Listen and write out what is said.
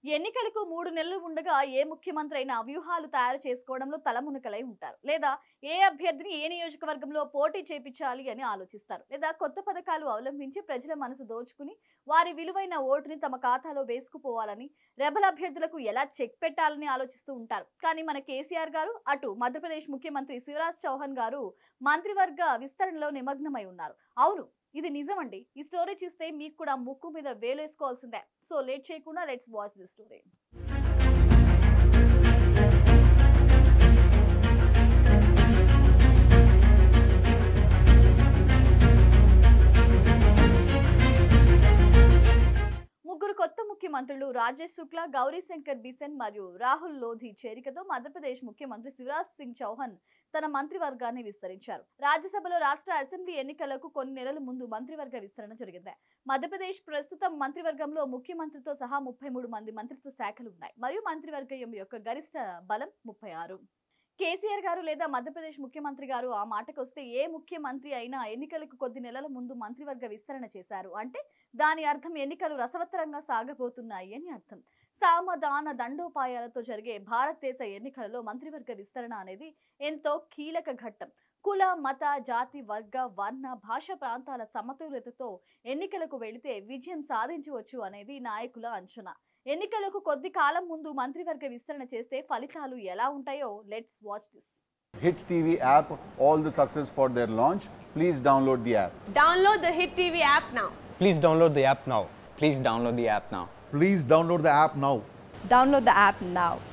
ఎన్నికలకు మూడు నెలలు ఉండగా ఏ ముఖ్యమంత్రి అయినా వ్యూహాలు తయారు చేసుకోవడంలో తలమునకలై ఉంటారు లేదా ఏ అభ్యర్థిని ఏ నియోజకవర్గంలో పోటీ చేపించాలి అని ఆలోచిస్తారు లేదా కొత్త పథకాలు అవలంబించి ప్రజల మనసు దోచుకుని వారి విలువైన ఓటుని తమ ఖాతాలో వేసుకుపోవాలని రెబల్ అభ్యర్థులకు ఎలా చెక్ పెట్టాలని ఆలోచిస్తూ ఉంటారు కానీ మన కేసీఆర్ గారు అటు మధ్యప్రదేశ్ ముఖ్యమంత్రి శివరాజ్ చౌహాన్ గారు మంత్రివర్గ విస్తరణలో నిమగ్నమై ఉన్నారు అవును ఇది నిజమండి ఈ స్టోరీ చూస్తే మీకు కూడా ముక్కు మీద వేలేసుకోవాల్సిందే సో లేట్ చేయకుండా లెట్స్ వాచ్ ది స్టోరీ ముగ్గురు కొత్త ముఖ్యమంత్రులు రాజేష్ శుక్లా గౌరీ శంకర్ బిసెన్ మరియు రాహుల్ లోధి చేరికతో మధ్యప్రదేశ్ ముఖ్యమంత్రి శివరాజ్ సింగ్ చౌహాన్ తన మంత్రివర్గాన్ని విస్తరించారు రాజ్యసభలో రాష్ట్ర అసెంబ్లీ ఎన్నికలకు కొన్ని నెలల ముందు మంత్రివర్గ విస్తరణ జరిగింది మధ్యప్రదేశ్ ప్రస్తుతం మంత్రివర్గంలో ముఖ్యమంత్రితో సహా ముప్పై మూడు మంది మంత్రిత్వ శాఖలు ఉన్నాయి మరియు మంత్రివర్గం యొక్క గరిష్ట బలం ముప్పై ఆరు కేసీఆర్ గారు లేదా మధ్యప్రదేశ్ ముఖ్యమంత్రి గారు ఆ మాటకు వస్తే ఏ ముఖ్యమంత్రి అయినా ఎన్నికలకు కొద్ది నెలల ముందు మంత్రివర్గ విస్తరణ చేశారు అంటే దాని అర్థం ఎన్నికలు రసవత్తరంగా సాగబోతున్నాయి అని అర్థం సామదాన దండోపాయాలతో జరిగే భారతదేశ ఎన్నికలలో మంత్రివర్గ విస్తరణ అనేది ఎంతో కీలక ఘట్టం కుల మత జాతి వర్గ వర్ణ భాష ప్రాంతాల సమతుల్యతతో ఎన్నికలకు వెళితే విజయం సాధించవచ్చు అనేది నాయకుల అంచనా ఎన్నికలకు కొద్ది కాలం ముందు మంత్రివర్గ విస్తరణ చేస్తే ఫలితాలు ఎలా ఉంటాయో let's watch this Hit TV app, all the success for their launch. Please download the app. Download the Hit TV app now. Please download the app now. Please download the app now. Please download the app now. Download the app now.